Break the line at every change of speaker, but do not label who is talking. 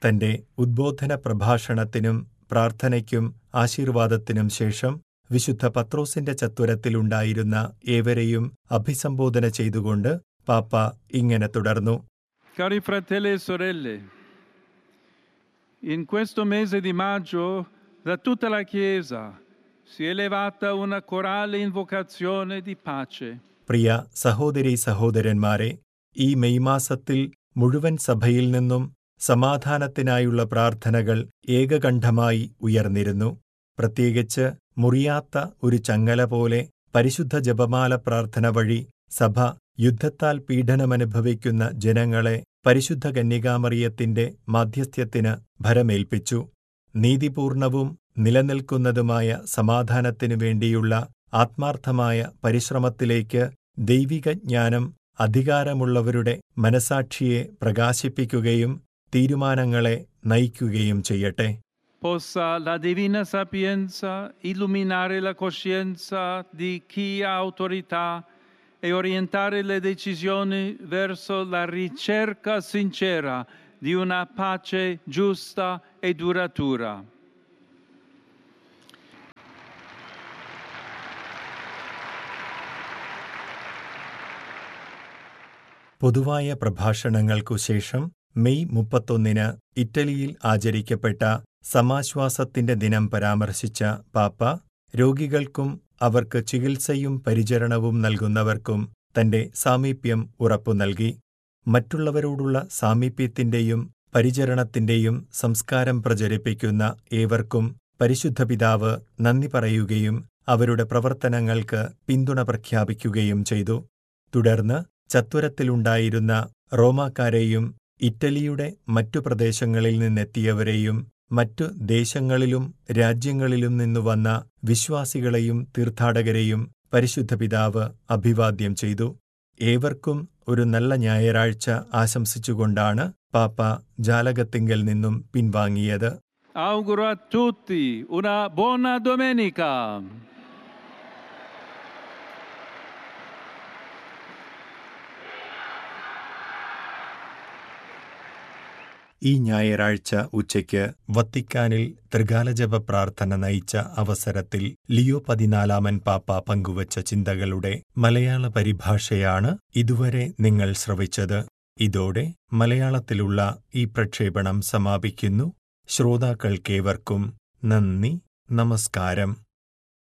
തന്റെ ഉദ്ബോധന പ്രഭാഷണത്തിനും പ്രാർത്ഥനയ്ക്കും ആശീർവാദത്തിനും ശേഷം വിശുദ്ധ പത്രോസിന്റെ ചത്വരത്തിലുണ്ടായിരുന്ന ഏവരെയും അഭിസംബോധന ചെയ്തുകൊണ്ട് പാപ്പ ഇങ്ങനെ തുടർന്നു
Cari fratelli e sorelle, in questo mese di maggio da tutta la Chiesa si è elevata una corale invocazione di pace.
പ്രിയ സഹോദരീ സഹോദരന്മാരെ ഈ മെയ് മാസത്തിൽ മുഴുവൻ സഭയിൽ നിന്നും സമാധാനത്തിനായുള്ള പ്രാർത്ഥനകൾ ഏകകണ്ഠമായി ഉയർന്നിരുന്നു പ്രത്യേകിച്ച് മുറിയാത്ത ഒരു ചങ്ങല പോലെ പരിശുദ്ധ ജപമാല പ്രാർത്ഥന വഴി സഭ യുദ്ധത്താൽ പീഡനമനുഭവിക്കുന്ന ജനങ്ങളെ പരിശുദ്ധ കന്യകാമറിയത്തിന്റെ മാധ്യസ്ഥ്യത്തിന് ഭരമേൽപ്പിച്ചു നീതിപൂർണവും നിലനിൽക്കുന്നതുമായ സമാധാനത്തിനു വേണ്ടിയുള്ള ആത്മാർത്ഥമായ പരിശ്രമത്തിലേക്ക് ദൈവിക ജ്ഞാനം അധികാരമുള്ളവരുടെ മനസാക്ഷിയെ പ്രകാശിപ്പിക്കുകയും തീരുമാനങ്ങളെ നയിക്കുകയും ചെയ്യട്ടെ
Possa la divina sapienza illuminare la coscienza di chi ha autorità e orientare le decisioni verso la ricerca sincera di una pace giusta e duratura.
പൊതുവായ പ്രഭാഷണങ്ങൾക്കു ശേഷം മെയ് മുപ്പത്തൊന്നിന് ഇറ്റലിയിൽ ആചരിക്കപ്പെട്ട സമാശ്വാസത്തിന്റെ ദിനം പരാമർശിച്ച പാപ്പ രോഗികൾക്കും അവർക്ക് ചികിത്സയും പരിചരണവും നൽകുന്നവർക്കും തന്റെ സാമീപ്യം ഉറപ്പു നൽകി മറ്റുള്ളവരോടുള്ള സാമീപ്യത്തിന്റെയും പരിചരണത്തിന്റെയും സംസ്കാരം പ്രചരിപ്പിക്കുന്ന ഏവർക്കും പരിശുദ്ധ പിതാവ് നന്ദി പറയുകയും അവരുടെ പ്രവർത്തനങ്ങൾക്ക് പിന്തുണ പ്രഖ്യാപിക്കുകയും ചെയ്തു തുടർന്ന് ചത്വരത്തിലുണ്ടായിരുന്ന റോമാക്കാരെയും ഇറ്റലിയുടെ മറ്റു പ്രദേശങ്ങളിൽ നിന്നെത്തിയവരെയും മറ്റു ദേശങ്ങളിലും രാജ്യങ്ങളിലും നിന്നു വന്ന വിശ്വാസികളെയും തീർത്ഥാടകരെയും പരിശുദ്ധ പിതാവ് അഭിവാദ്യം ചെയ്തു ഏവർക്കും ഒരു നല്ല ഞായറാഴ്ച ആശംസിച്ചുകൊണ്ടാണ് പാപ്പ ജാലകത്തിങ്കൽ നിന്നും പിൻവാങ്ങിയത്
Auguro a tutti una buona domenica.
ഈ ഞായറാഴ്ച ഉച്ചയ്ക്ക് വത്തിക്കാനിൽ ത്രികാലജപ പ്രാർത്ഥന നയിച്ച അവസരത്തിൽ ലിയോ പതിനാലാമൻ പാപ്പ പങ്കുവച്ച ചിന്തകളുടെ മലയാള പരിഭാഷയാണ് ഇതുവരെ നിങ്ങൾ ശ്രവിച്ചത് ഇതോടെ മലയാളത്തിലുള്ള ഈ പ്രക്ഷേപണം സമാപിക്കുന്നു ശ്രോതാക്കൾക്കേവർക്കും നന്ദി നമസ്കാരം